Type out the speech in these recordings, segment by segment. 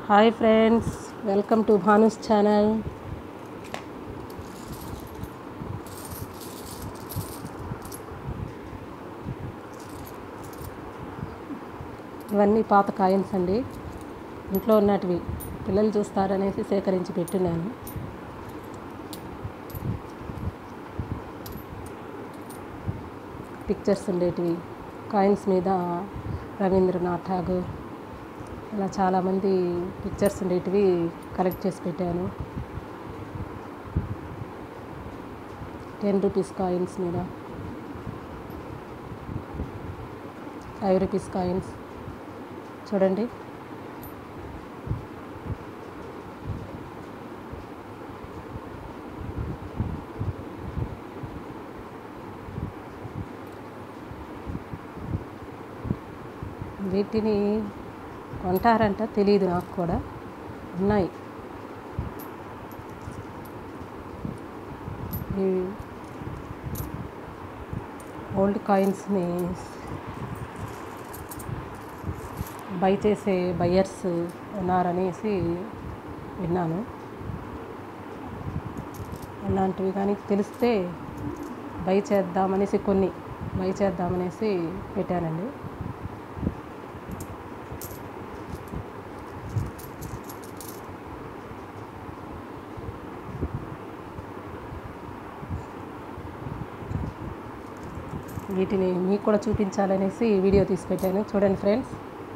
hi friends welcome to Bhanu's channel ఇవన్నీ పాత coins అండి ఇంట్లో ఉన్నటివి పిల్లలు చూస్తారనేసి సేకరించి పెట్టున్నాను పిక్చర్స్ ఉండేటివి కాయిన్స్ మీద రవీంద్రనాథ్ ఠాగూర్ ఇలా చాలామంది పిక్చర్స్ ఉండేటివి కలెక్ట్ చేసి పెట్టాను టెన్ రూపీస్ కాయిన్స్ మీద ఫైవ్ రూపీస్ కాయిన్స్ చూడండి వీటిని కొంటారంట తెలియదు నాకు కూడా ఉన్నాయి ఈ ఓల్డ్ కాయిన్స్ని బై చేసే బయ్యర్స్ ఉన్నారనేసి విన్నాను అలాంటివి కానీ తెలిస్తే బై చేద్దామనేసి కొన్ని బై చేద్దామనేసి పెట్టానండి వీటిని మీకు కూడా చూపించాలనేసి వీడియో తీసి పెట్టాను చూడండి ఫ్రెండ్స్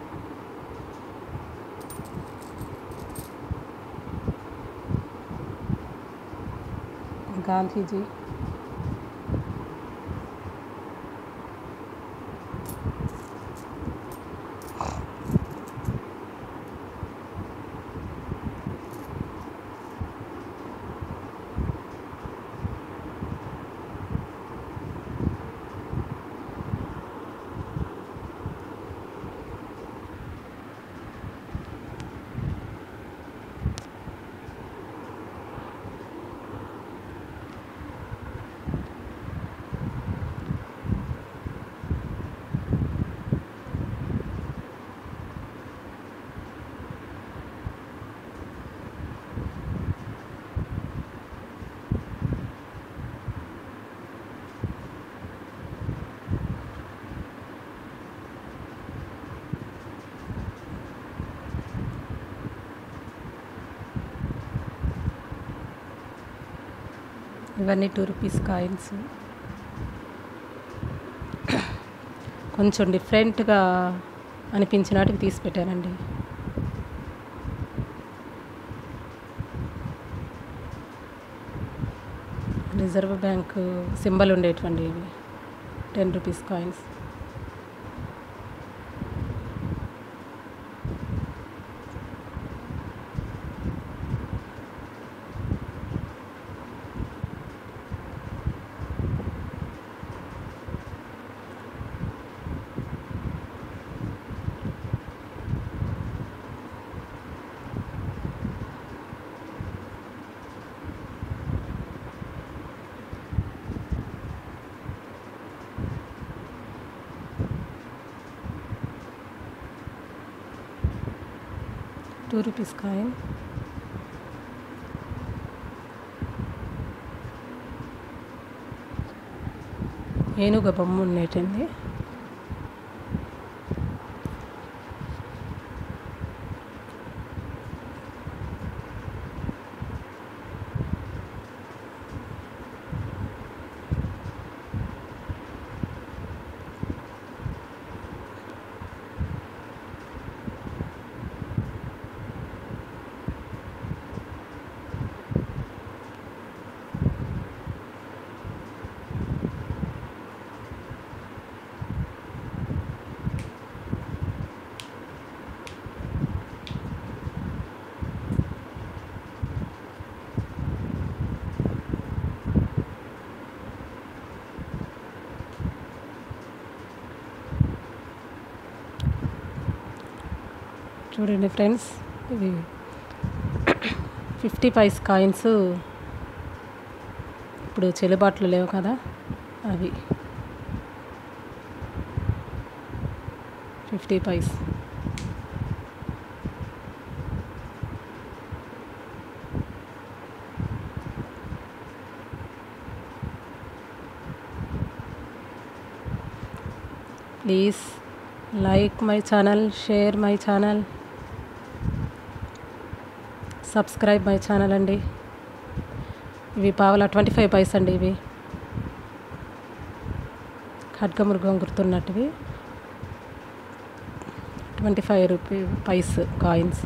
గాంధీజీ ఇవన్నీ టూ రూపీస్ కాయిన్స్ కొంచెం డిఫరెంట్గా అనిపించినట్టుగా తీసి పెట్టానండి రిజర్వ్ బ్యాంక్ సింబల్ ఉండేటువంటి ఇవి ten rupees coins two rupees coin ఏనుగ బొమ్మ ఉండేటండి చూడండి ఫ్రెండ్స్ ఇవి ఫిఫ్టీ పైస్ కాయిన్స్ ఇప్పుడు చెల్లుబాట్లు లేవు కదా అవి fifty paise please like my channel share my channel subscribe my channel అండి ఇవి పావలా ట్వంటీ ఫైవ్ పైస్ అండి ఇవి ఖడ్గమృగం గుర్తున్నట్టువి twenty five rupee paise coins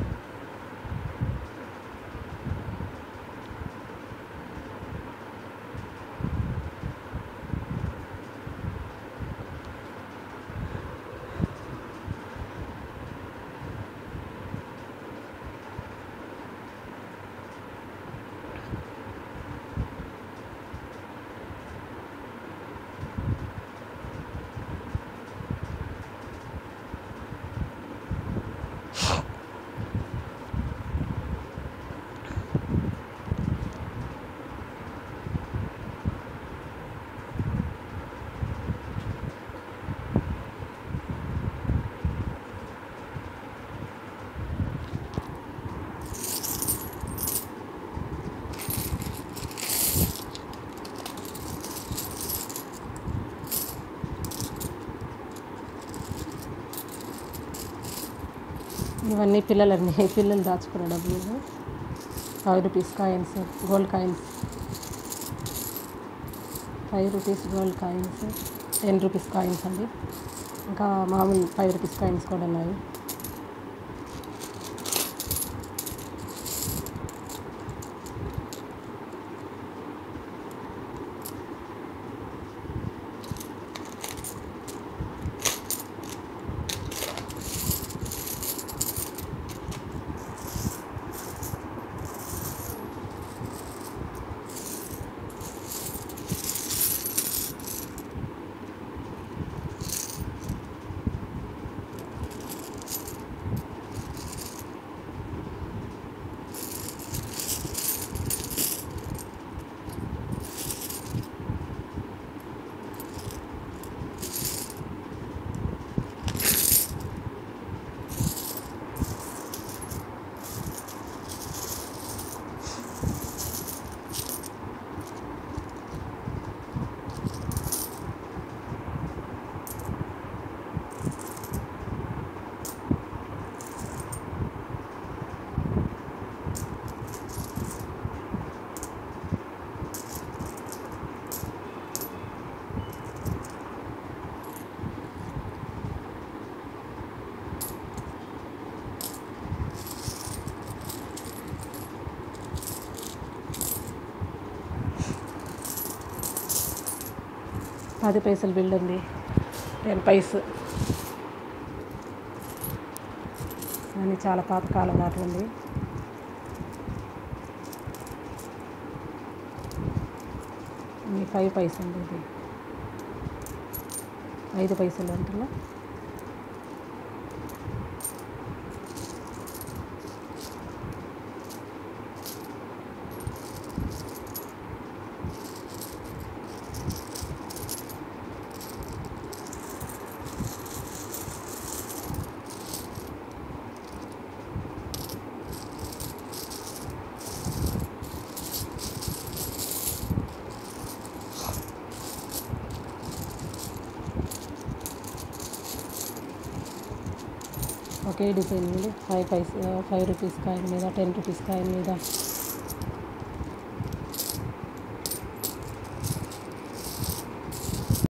ఇవన్నీ పిల్లలన్నీ పిల్లలు దాచుకున్న డబ్బులు five rupees coins gold coins five rupees gold coins ten rupees coins అండి ఇంకా మామూలు ఫైవ్ రూపీస్ కాయిన్స్ కూడా ఉన్నాయి పది పైసలు బిల్ ఉంది టెన్ పైస్ అని చాలా పాతకాలం నాటి ఉంది ఇది ఫైవ్ పైస్ అండి ఇది ఐదు పైసలు అంటున్నా ఒకే డిజైన్ ఉంది five paise five rupees coin మీద టెన్ రూపీస్ కాయిన్ మీద